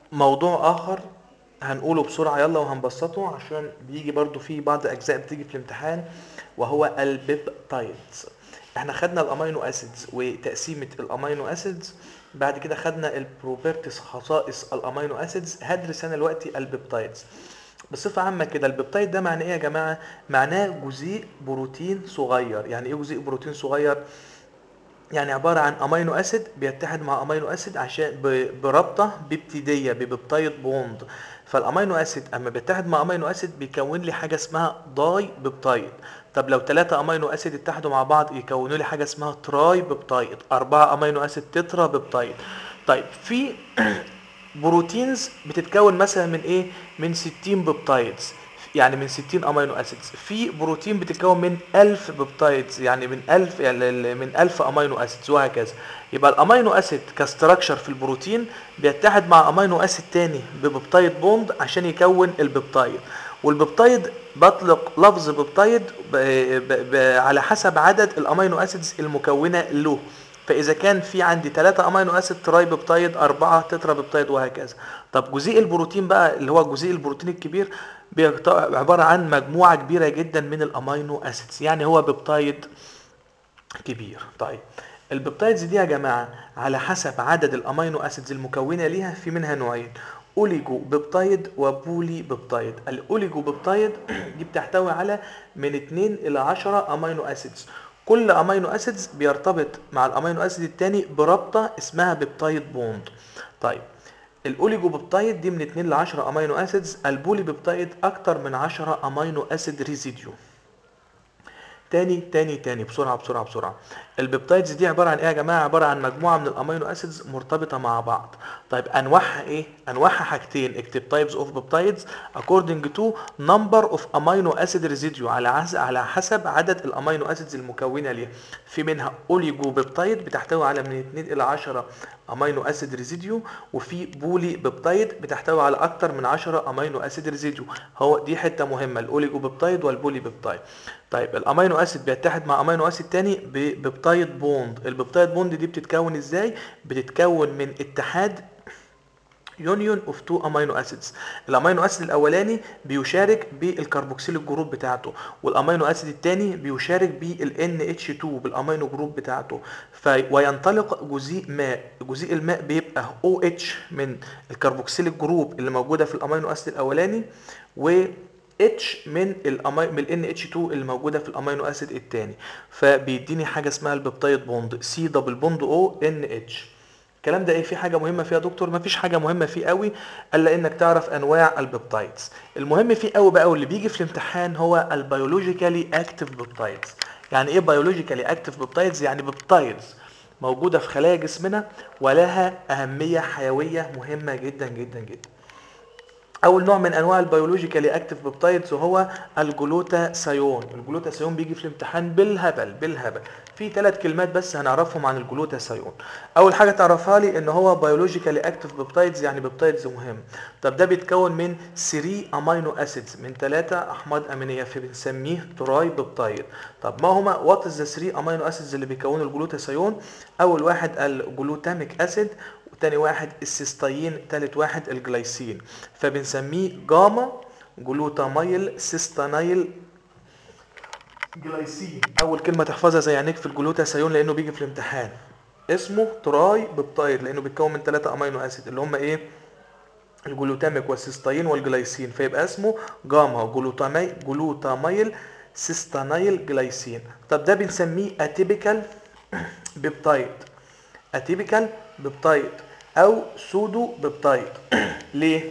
موضوع اخر هنقوله بسرعة يلا وهنبسطه عشان بيجي برضو فيه بعض اجزاء بتيجي في الامتحان وهو البيبتايدز احنا خدنا الامينو اسيدز وتقسيمة الامينو اسيدز بعد كده خدنا البروبرتيز خصائص الامينو اسيدز هدرس انا دلوقتي البيبتايدز بصفة عامة كده البيبتايد ده معناه ايه يا جماعة؟ معناه جزيء بروتين صغير، يعني ايه جزيء بروتين صغير؟ يعني عبارة عن امينو اسيد بيتحد مع امينو اسيد عشان ب- برابطة بيبتيدية ببيبتايد بوند فالامينو اسيد اما بيتحد مع امينو اسيد بيكون لي حاجة اسمها داي بيبتايد طب لو ثلاثة امينو اسيد اتحدوا مع بعض يكونوا لي حاجة اسمها تراي بيبتايد أربعة امينو اسيد تترا بيبتايد طيب في بروتينز بتتكون مثلا من ايه من 60 بيبتايدز يعني من 60 امينو اسيدز في بروتين بتتكون من 1000 بيبتايدز يعني من 1000 يعني ال- من 1000 امينو اسيدز وهكذا يبقى الامينو اسيد كاستراكشر في البروتين بيتحد مع امينو اسيد تاني ببيبتايد بوند عشان يكون البيبتايد والبيبتايد بطلق لفظ بيبتايد ب- ب- ب- على حسب عدد الامينو اسيدز المكونه له فاذا كان في عندي 3 امينو اسيد تراي بيبتايد 4 تترا بيبتايد وهكذا طب جزيء البروتين بقى اللي هو جزيء البروتين الكبير بيقط- عباره عن مجموعه كبيره جدا من الامينو اسيدز يعني هو بيبتايد كبير طيب البيبتايدز دي يا جماعه على حسب عدد الامينو اسيدز المكونه ليها في منها نوعين اوليجو بيبتايد وبولي بيبتايد الاوليجو بيبتايد دي بتحتوي على من 2 الى 10 امينو اسيدز كل امينو اسيدز بيرتبط مع الامينو اسيد التاني برابطه اسمها بيبتايد بوند طيب الاوليجو بيبتايد دي من 2 ل 10 امينو اسيدز البولي بيبتايد اكتر من 10 امينو اسيد ريزيديو تاني تاني تاني بسرعة بسرعة بسرعة البيبتايدز دي عبارة عن ايه يا جماعة عبارة عن مجموعة من الامينو اسيدز مرتبطة مع بعض طيب انواعها ايه انواعها حاجتين اكتب types of peptides according to number of amino acid residue على عز... على حسب عدد الامينو اسيدز المكونة ليها في منها اوليجو بيبتايد بتحتوي على من 2 الى 10 امينو اسيد ريزيديو وفي بولي بيبتايد بتحتوي على اكتر من 10 امينو اسيد ريزيديو هو دي حته مهمه الاوليجو بيبتايد والبولي بيبتايد طيب الامينو اسيد بيتحد مع امينو اسيد تاني ببيبتايد بوند البيبتايد بوند دي بتتكون ازاي بتتكون من اتحاد يونيون اوف تو امينو اسيدز الامينو اسيد الاولاني بيشارك بالكربوكسيل الجروب بتاعته والامينو اسيد الثاني بيشارك بالان اتش 2 بالامينو جروب بتاعته في وينطلق جزيء ماء جزيء الماء بيبقى او اتش من الكربوكسيل الجروب اللي موجوده في الامينو اسيد الاولاني و اتش من الامي من الان اتش 2 اللي موجوده في الامينو اسيد الثاني فبيديني حاجه اسمها البيبتايد بوند سي دبل بوند او ان اتش الكلام ده ايه في حاجه مهمه فيه يا دكتور مفيش حاجه مهمه فيه قوي الا انك تعرف انواع البيبتايدز المهم فيه قوي بقى واللي بيجي في الامتحان هو البيولوجيكالي اكتيف بيبتايدز يعني ايه بيولوجيكالي اكتيف بيبتايدز يعني بيبتايدز موجوده في خلايا جسمنا ولها اهميه حيويه مهمه جدا جدا جدا اول نوع من انواع البيولوجيكالي اكتيف بيبتايدز وهو الجلوتاثيون الجلوتاثيون بيجي في الامتحان بالهبل بالهبل في ثلاث كلمات بس هنعرفهم عن الجلوتاثيون اول حاجه تعرفها لي ان هو بيولوجيكالي اكتيف بيبتايدز يعني بيبتايدز مهم طب ده بيتكون من 3 امينو اسيدز من ثلاثه احماض امينيه فبنسميه تراي بيبتايد طب ما هما وات از ذا 3 امينو اسيدز اللي بيكونوا الجلوتاثيون اول واحد الجلوتاميك اسيد تاني واحد السيستاين تالت واحد الجلايسين فبنسميه جاما جلوتاميل سيستانيل جلايسين اول كلمه تحفظها زي عينيك في الجلوتاثيون لانه بيجي في الامتحان اسمه تراي بيبتايد لانه بيتكون من ثلاثه امينو اسيد اللي هم ايه الجلوتاميك والسيستاين والجلايسين فيبقى اسمه جاما جلوتامي جلوتاميل سيستانيل جلايسين طب ده بنسميه اتيبيكال بيبتايد اتيبيكال بيبتايد او سودو بيبتايد ليه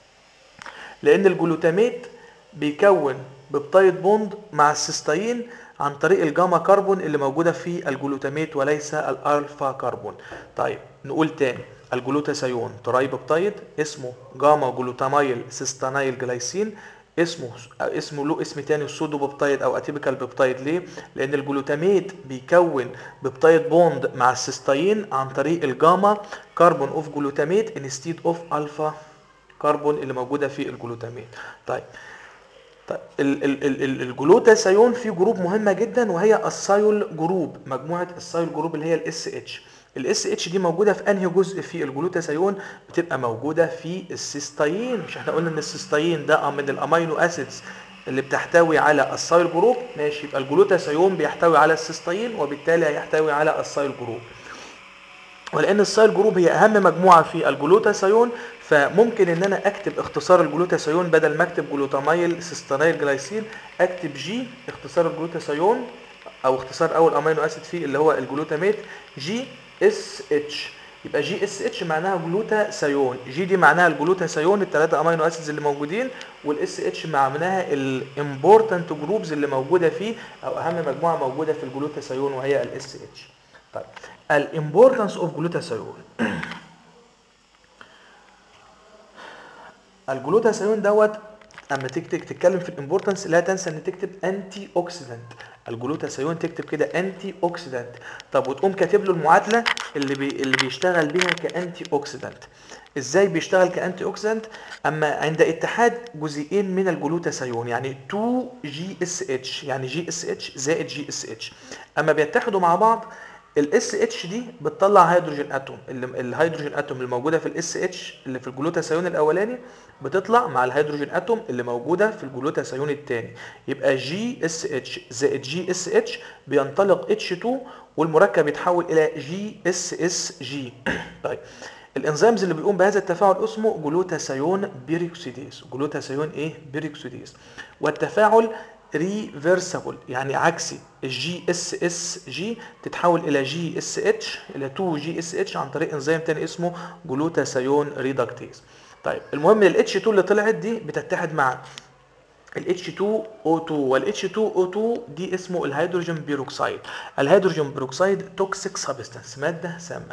لان الجلوتاميت بيكون بيبتايد بوند مع السيستاين عن طريق الجاما كربون اللي موجوده في الجلوتاميت وليس الالفا كربون طيب نقول تاني الجلوتاثيون تراي بيبتايد اسمه جاما جلوتاميل سيستانيل جلايسين اسمه اسمه له اسم تاني السودو بيبتايد او اتيبيكال بيبتايد ليه؟ لان الجلوتاميت بيكون بيبتايد بوند مع السيستاين عن طريق الجاما كربون اوف جلوتاميت انستيد اوف الفا كربون اللي موجوده في الجلوتاميت. طيب طيب ال- ال- ال- ال- الجلوتاثيون في جروب مهمه جدا وهي السايول جروب مجموعه السايول جروب اللي هي الاس اتش الاس اتش دي موجوده في انهي جزء في الجلوتاثيون بتبقى موجوده في السيستاين مش احنا قلنا ان السيستاين ده من الامينو اسيدز اللي بتحتوي على السايل جروب ماشي يبقى الجلوتاثيون بيحتوي على السيستاين وبالتالي هيحتوي على السايل جروب ولان السايل جروب هي اهم مجموعه في الجلوتاثيون فممكن ان انا اكتب اختصار الجلوتاثيون بدل ما اكتب جلوتاميل سيستانيل جلايسين اكتب جي اختصار الجلوتاثيون او اختصار اول امينو اسيد فيه اللي هو الجلوتاميت جي اس اتش يبقى جي اس اتش معناها جلوتاثيون جي دي معناها الجلوتاثيون الثلاثه امينو اسيدز اللي موجودين والاس اتش معناها الامبورتنت جروبز اللي موجوده فيه او اهم مجموعه موجوده في الجلوتاثيون وهي الاس اتش طيب الامبورتنس اوف جلوتاثيون الجلوتاثيون دوت اما تيجي تتكلم في الامبورتنس لا تنسى ان تكتب انتي اوكسيدنت الجلوتاثيون تكتب كده انتي اوكسيدنت طب وتقوم كاتب له المعادله اللي بي اللي بيشتغل بيها كانتي اوكسيدنت ازاي بيشتغل كانتي اوكسيدنت اما عند اتحاد جزيئين من الجلوتاثيون يعني 2 جي اس اتش يعني جي اس اتش زائد جي اس اتش اما بيتحدوا مع بعض الاس اتش دي بتطلع هيدروجين اتوم اللي الهيدروجين اتوم اللي موجوده في الاس اتش اللي في الجلوتاثيون الاولاني بتطلع مع الهيدروجين اتوم اللي موجوده في الجلوتاثيون الثاني يبقى جي اس اتش زائد جي اس اتش بينطلق اتش 2 والمركب يتحول الى جي اس اس جي طيب الانزيمز اللي بيقوم بهذا التفاعل اسمه جلوتاثيون بيريكسيديز جلوتاثيون ايه بيريكسيديز والتفاعل ريفرسبل يعني عكسي الجي اس اس جي تتحول الى جي اس اتش الى 2 جي اس اتش عن طريق انزيم تاني اسمه جلوتاثيون ريدكتيز طيب المهم الاتش 2 اللي طلعت دي بتتحد مع ال H2O2 وال H2O2 دي اسمه الهيدروجين بيروكسيد الهيدروجين بيروكسيد توكسيك سبستانس ماده سامه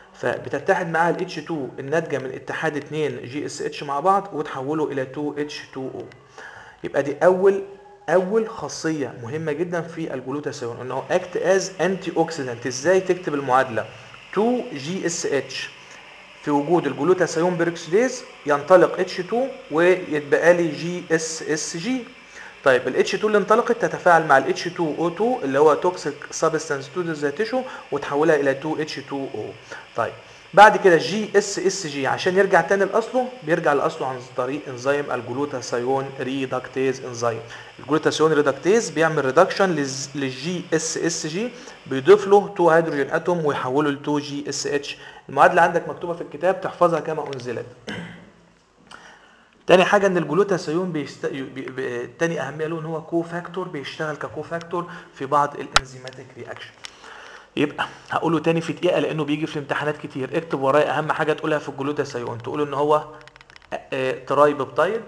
فبتتحد معاها ال H2 الناتجه من اتحاد 2 جي اس اتش مع بعض وتحوله الى 2 H2O يبقى دي اول اول خاصيه مهمه جدا في الجلوتاثيون انه اكت از انتي اوكسيدنت ازاي تكتب المعادله 2 جي اس اتش في وجود الجلوتاثيون بيروكسيديز ينطلق اتش 2 ويتبقى لي جي اس اس جي طيب الاتش 2 اللي انطلقت تتفاعل مع الاتش 2 او 2 اللي هو توكسيك سبستانس تو ذا تيشو وتحولها الى 2 اتش 2 او طيب بعد كده جي اس اس جي عشان يرجع تاني لاصله بيرجع لاصله عن طريق انزيم الجلوتاثيون ريدكتيز انزيم الجلوتاثيون ريدكتيز بيعمل ريدكشن للجي اس اس جي بيضيف له 2 هيدروجين اتوم ويحوله ل 2 جي اس اتش المعادله عندك مكتوبه في الكتاب تحفظها كما انزلت تاني حاجة ان الجلوتاثيون بيست... بي... بي... تاني اهمية له ان هو كو فاكتور بيشتغل ككو فاكتور في بعض الانزيماتيك رياكشن يبقى هقوله تاني في دقيقه لانه بيجي في الامتحانات كتير اكتب ورايا اهم حاجه تقولها في الجلوتاثيون تقول ان هو تراي بيبتايد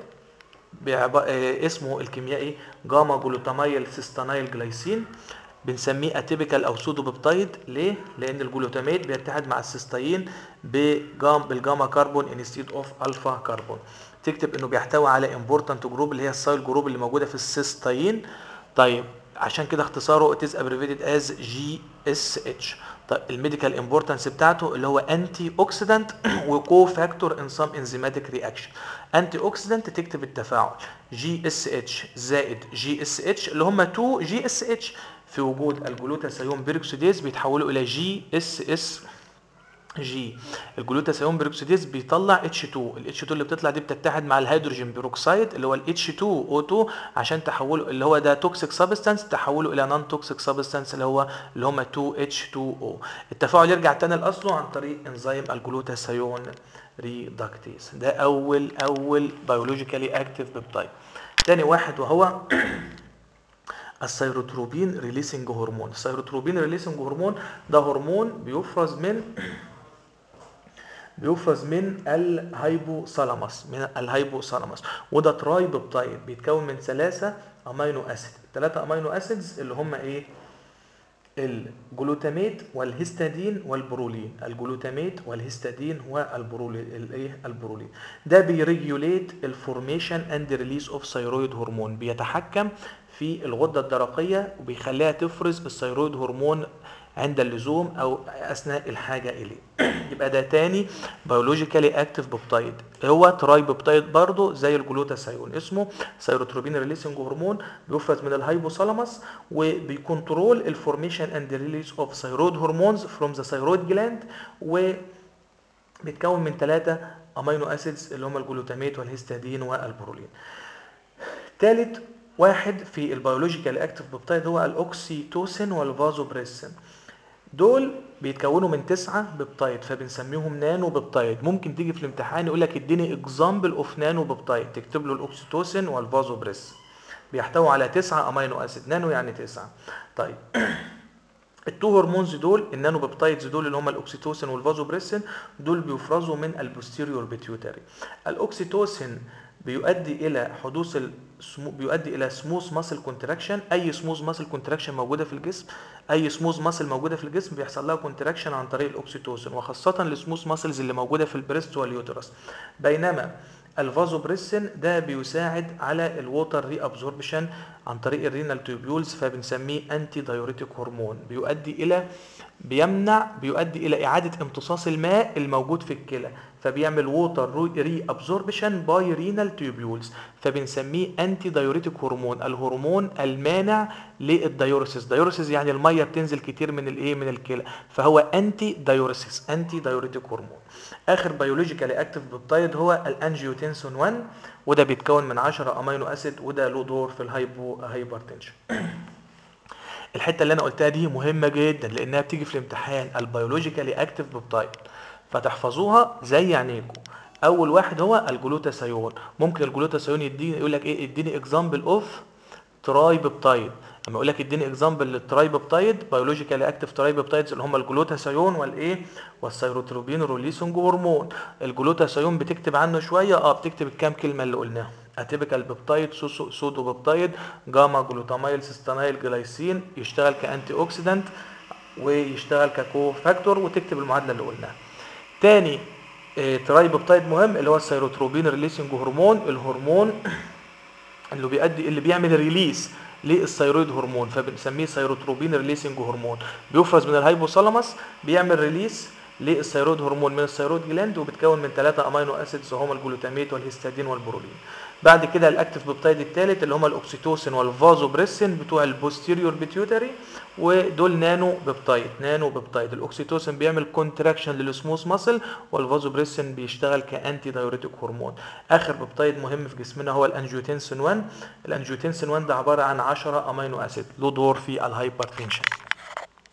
اسمه الكيميائي جاما جلوتاميل سيستانيل جلايسين بنسميه اتيبيكال او سودو بيبتايد ليه لان الجلوتاميت بيتحد مع السيستاين بجام بالجاما كربون انستيد اوف الفا كربون تكتب انه بيحتوي على امبورتنت جروب اللي هي السايل جروب اللي موجوده في السيستاين طيب عشان كده اختصاره it is abbreviated as GSH طيب الميديكال امبورتنس بتاعته اللي هو انتي اوكسيدنت وكو فاكتور ان سم انزيماتيك رياكشن انتي اوكسيدنت تكتب التفاعل جي اس اتش زائد جي اس اتش اللي هم 2 جي اس اتش في وجود الجلوتاثيون بيروكسيديز بيتحولوا الى جي اس اس جي الجلوتاثيون بيروكسيديز بيطلع اتش 2 الاتش 2 اللي بتطلع دي بتتحد مع الهيدروجين بيروكسيد اللي هو الاتش 2 او 2 عشان تحوله اللي هو ده توكسيك سبستانس تحوله الى نون توكسيك سبستانس اللي هو اللي هم 2 اتش 2 او التفاعل يرجع تاني لاصله عن طريق انزيم الجلوتاثيون ريدكتيز ده اول اول بيولوجيكالي اكتيف بيبتايد تاني واحد وهو السيروتروبين ريليسنج هرمون السيروتروبين ريليسنج هرمون ده هرمون بيفرز من بيفرز من الهايبوثالاموس من الهايبوثالاموس وده تراي بيبتايد بيتكون من ثلاثه امينو اسيد الثلاثه امينو اسيدز اللي هم ايه الجلوتاميت والهيستادين والبرولين الجلوتاميت والهيستادين والبرولين الايه البرولين ده بيريجوليت الفورميشن اند ريليس اوف ثيرويد هرمون بيتحكم في الغده الدرقيه وبيخليها تفرز الثيرويد هرمون عند اللزوم او اثناء الحاجه اليه يبقى ده تاني بيولوجيكالي اكتيف بيبتايد هو تراي بيبتايد برضه زي الجلوتاثيون اسمه سيروتروبين ريليسنج هرمون بيفرز من الهايبوثالاموس وبيكنترول الفورميشن اند ريليز اوف ثيرويد هرمونز فروم ذا ثيرويد جلاند و بيتكون من ثلاثة امينو اسيدز اللي هم الجلوتاميت والهيستادين والبرولين ثالث واحد في البيولوجيكال اكتيف بيبتايد هو الاوكسيتوسين والفازوبريسين دول بيتكونوا من تسعة بيبتايد فبنسميهم نانو بيبتايد ممكن تيجي في الامتحان يقول لك اديني اكزامبل اوف نانو بيبتايد تكتب له الاوكسيتوسين والفازوبريسين بيحتوي على تسعة امينو اسيد نانو يعني تسعة طيب التو هرمونز دول النانو بيبتايدز دول اللي هم الاوكسيتوسين والفازوبريسين دول بيفرزوا من البوستيريور بيتيوتري الاوكسيتوسين بيؤدي الى حدوث السمو بيؤدي الى سموث ماسل كونتراكشن اي سموث ماسل كونتراكشن موجوده في الجسم اي سموث ماسل موجوده في الجسم بيحصل لها كونتراكشن عن طريق الاوكسيتوسين وخاصه السموث ماسلز اللي موجوده في البريست واليوترس بينما الفازوبريسين ده بيساعد على الووتر ري ابزوربشن عن طريق الرينال تيوبيولز فبنسميه انتي دايوريتيك هرمون بيؤدي الى بيمنع بيؤدي الى اعاده امتصاص الماء الموجود في الكلى فبيعمل ووتر ري ابزوربشن باي رينال تيوبيولز فبنسميه انتي دايوريتيك هرمون الهرمون المانع للدايوريسيس دايوريسيس يعني الميه بتنزل كتير من الايه من الكلى فهو انتي دايوريسيس انتي دايوريتيك هرمون اخر بيولوجيكالي اكتيف بيبتايد هو الانجيوتنسون 1 وده بيتكون من 10 امينو اسيد وده له دور في الهايبو هايبرتنشن الحته اللي انا قلتها دي مهمه جدا لانها بتيجي في الامتحان البيولوجيكالي اكتيف بيبتايد فتحفظوها زي عينيكم اول واحد هو الجلوتاثيون ممكن الجلوتاثيون يديني يقول لك ايه اديني اكزامبل اوف تراي بيبتايد اما يقول لك اديني اكزامبل للتراي بيبتايد بيولوجيكالي اكتيف تراي بيبتايدز اللي هم الجلوتاثيون والايه والسيروتروبين روليسنج هرمون الجلوتاثيون بتكتب عنه شويه اه بتكتب الكام كلمه اللي قلناهم اتيبيكال بيبتايد سودو بيبتايد جاما جلوتاميل سيستانيل جلايسين يشتغل كانتي اوكسيدنت ويشتغل ككو فاكتور وتكتب المعادله اللي قلناها تاني اه تراي بيبتايد مهم اللي هو السيروتروبين ريليسنج هرمون الهرمون اللي بيؤدي اللي بيعمل ريليس للثيرويد هرمون فبنسميه سيروتروبين ريليسنج هرمون بيفرز من الهايبوثالاموس بيعمل ريليس للثيرويد هرمون من الثيرويد جلاند وبتكون من ثلاثة امينو اسيدز وهما الجلوتاميت والهيستادين والبرولين بعد كده الاكتيف بيبتايد الثالث اللي هما الاوكسيتوسين والفازوبريسين بتوع البوستيريور بيتيوتري ودول نانو بيبتايد نانو بيبتايد الاوكسيتوسين بيعمل كونتراكشن للسموث ماسل والفازوبريسين بيشتغل كانتي دايوريتيك هرمون اخر بيبتايد مهم في جسمنا هو الانجيوتنسين 1 الانجيوتنسين 1 ده عباره عن 10 امينو اسيد له دور في الهايبرتنشن